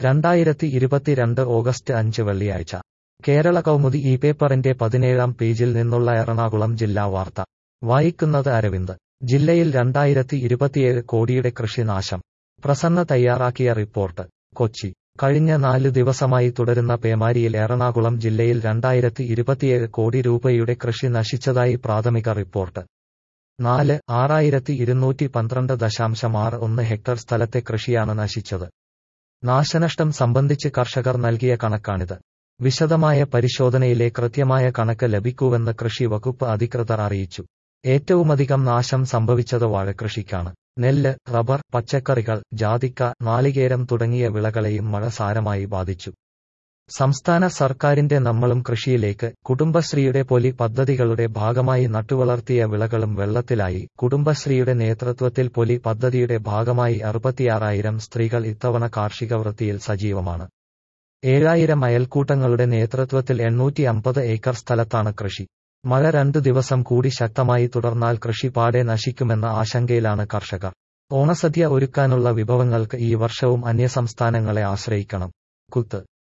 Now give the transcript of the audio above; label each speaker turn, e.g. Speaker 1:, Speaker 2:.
Speaker 1: രണ്ടായിരത്തി ഇരുപത്തിരണ്ട് ഓഗസ്റ്റ് അഞ്ച് വെള്ളിയാഴ്ച കേരള കൗമുദി ഈ പേപ്പറിന്റെ പതിനേഴാം പേജിൽ നിന്നുള്ള എറണാകുളം ജില്ലാ വാർത്ത വായിക്കുന്നത് അരവിന്ദ് ജില്ലയിൽ രണ്ടായിരത്തി ഇരുപത്തിയേഴ് കോടിയുടെ കൃഷിനാശം പ്രസന്ന തയ്യാറാക്കിയ റിപ്പോർട്ട് കൊച്ചി കഴിഞ്ഞ നാല് ദിവസമായി തുടരുന്ന പേമാരിയിൽ എറണാകുളം ജില്ലയിൽ രണ്ടായിരത്തി ഇരുപത്തിയേഴ് കോടി രൂപയുടെ കൃഷി നശിച്ചതായി പ്രാഥമിക റിപ്പോർട്ട് നാല് ആറായിരത്തി ഇരുന്നൂറ്റി പന്ത്രണ്ട് ദശാംശം ആറ് ഒന്ന് ഹെക്ടർ സ്ഥലത്തെ കൃഷിയാണ് നശിച്ചത് നാശനഷ്ടം സംബന്ധിച്ച് കർഷകർ നൽകിയ കണക്കാണിത് വിശദമായ പരിശോധനയിലെ കൃത്യമായ കണക്ക് ലഭിക്കൂവെന്ന് കൃഷി വകുപ്പ് അധികൃതർ അറിയിച്ചു ഏറ്റവുമധികം നാശം സംഭവിച്ചത് വാഴകൃഷിക്കാണ് നെല്ല് റബ്ബർ പച്ചക്കറികൾ ജാതിക്ക നാളികേരം തുടങ്ങിയ വിളകളെയും മഴ സാരമായി ബാധിച്ചു സംസ്ഥാന സർക്കാരിന്റെ നമ്മളും കൃഷിയിലേക്ക് കുടുംബശ്രീയുടെ പൊലി പദ്ധതികളുടെ ഭാഗമായി നട്ടുവളർത്തിയ വിളകളും വെള്ളത്തിലായി കുടുംബശ്രീയുടെ നേതൃത്വത്തിൽ പൊലി പദ്ധതിയുടെ ഭാഗമായി അറുപത്തിയാറായിരം സ്ത്രീകൾ ഇത്തവണ കാർഷിക വൃത്തിയിൽ സജീവമാണ് ഏഴായിരം അയൽക്കൂട്ടങ്ങളുടെ നേതൃത്വത്തിൽ എണ്ണൂറ്റി അമ്പത് ഏക്കർ സ്ഥലത്താണ് കൃഷി മഴ രണ്ടു ദിവസം കൂടി ശക്തമായി തുടർന്നാൽ കൃഷി പാടെ നശിക്കുമെന്ന ആശങ്കയിലാണ് കർഷകർ ഓണസദ്യ ഒരുക്കാനുള്ള വിഭവങ്ങൾക്ക് ഈ വർഷവും അന്യസംസ്ഥാനങ്ങളെ ആശ്രയിക്കണം കുത്ത്